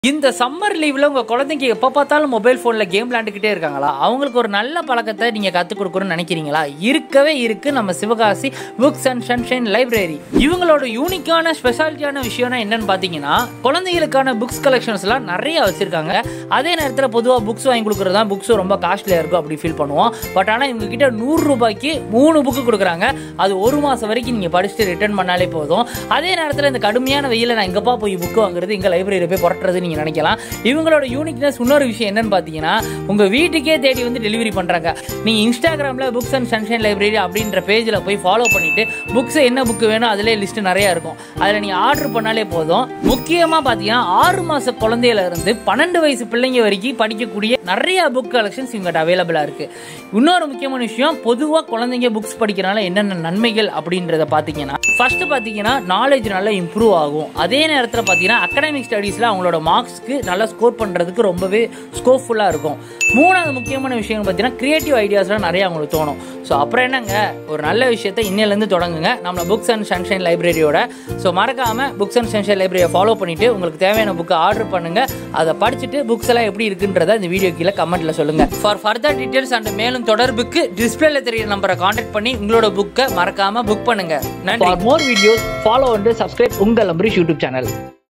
இந்த சம்மர் லீவ்ல உங்க குழந்தைங்க எப்ப பார்த்தாலும் மொபைல் போன்ல கேம் விளையாண்டுக்கிட்டே இருக்காங்களா அவங்களுக்கு ஒரு நல்ல பழக்கத்தை நீங்க கத்துக் கொடுக்கணும்னு நினைக்கிறீங்களா இருக்கவே இருக்கு நம்ம Sivakasi books and sunshine library இவங்களோட யூனிக்கான ஸ்பெஷாலிட்டியான விஷயம்னா என்னன்னு பாத்தீங்கன்னா குழந்தைகளுக்கான புக்ஸ் கலெக்ஷன்ஸ் எல்லாம் நிறைய வச்சிருக்காங்க அதே நேரத்தில் பொதுவாக புக்ஸ் வாங்கி கொடுக்குறது தான் புக்ஸ் ரொம்ப காஸ்ட்லியா இருக்கும் அப்படி ஃபீல் பண்ணுவோம் பட் ஆனால் இவங்க கிட்ட நூறு ரூபாய்க்கு மூணு புக்கு கொடுக்குறாங்க அது ஒரு மாசம் வரைக்கும் நீங்க படிச்சுட்டு ரிட்டர்ன் பண்ணாலே போதும் அதே நேரத்தில் இந்த கடுமையான வெயில நான் எங்கப்பா போய் புக் வாங்குறது இங்க லைப்ரரியில் போய் புரட்டுறது நீங்க நினைக்கலாம் இவங்களோட யூனிக்னஸ் இன்னொரு விஷயம் என்னன்னு பார்த்தீங்கன்னா உங்க வீட்டுக்கே தேடி வந்து டெலிவரி பண்றாங்க நீங்க இன்ஸ்டாகிராம்ல புக்ஸ் அண்ட் சன்ஷைன் லைப்ரரி அப்படின்ற பேஜ்ல போய் ஃபாலோ பண்ணிட்டு புக்ஸ் என்ன புக் வேணும் அதிலே லிஸ்ட் நிறைய இருக்கும் அதில் நீங்க ஆர்டர் பண்ணாலே போதும் முக்கியமா பார்த்தீங்கன்னா ஆறு மாச குழந்தையில இருந்து பன்னெண்டு வயசு பிள்ளைங்க வரைக்கும் படிக்கக்கூடிய நிறைய புக் கலெக்ஷன்ஸ் இவங்ககிட்ட அவைலபிளா இருக்கு இன்னொரு முக்கியமான விஷயம் பொதுவாக குழந்தைங்க புக்ஸ் படிக்கிறனால என்னென்ன நன்மைகள் அப்படின்றத பார்த்தீங்கன்னா ஃபர்ஸ்ட் பார்த்தீங்கன்னா நாலேஜ் நல்லா இம்ப்ரூவ் ஆகும் அதே நேரத்தில் பார்த்தீங்கன்னா அகடமிக் ஸ்டடீஸில் அவங்களோட மார்க்ஸ்க்கு நல்லா ஸ்கோர் பண்ணுறதுக்கு ரொம்பவே ஸ்கோப்ஃபுல்லாக இருக்கும் மூணாவது முக்கியமான விஷயம் பார்த்தீங்கன்னா கிரியேட்டிவ் ஐடியாஸ்லாம் நிறைய அவங்களுக்கு தோணும் ஸோ அப்புறம் என்னங்க ஒரு நல்ல விஷயத்தை இன்னிலேருந்து தொடங்குங்க நம்ம புக்ஸ் அண்ட் சன்ஷைன் லைப்ரரியோட ஸோ மறக்காம புக்ஸ் அண்ட் சன்ஷைன் லைப்ரரியை ஃபாலோ பண்ணிட்டு உங்களுக்கு தேவையான புக்கை ஆர்டர் பண்ணுங்க அதை படிச்சுட்டு புக்ஸ் எல்லாம் எப்படி இருக்குன்றத இந்த வீடியோ கீழே கமெண்ட்ல சொல்லுங்க ஃபார் ஃபர்தர் டீடைல்ஸ் அண்ட் மேலும் தொடர்புக்கு டிஸ்பிளேல தெரிய நம்பரை காண்டாக்ட் பண்ணி உங்களோட புக்கை மறக்காம புக் பண்ணுங்க நன்றி more videos follow and subscribe உங்கள் அம்பரீஷ் யூடியூப் சேனல்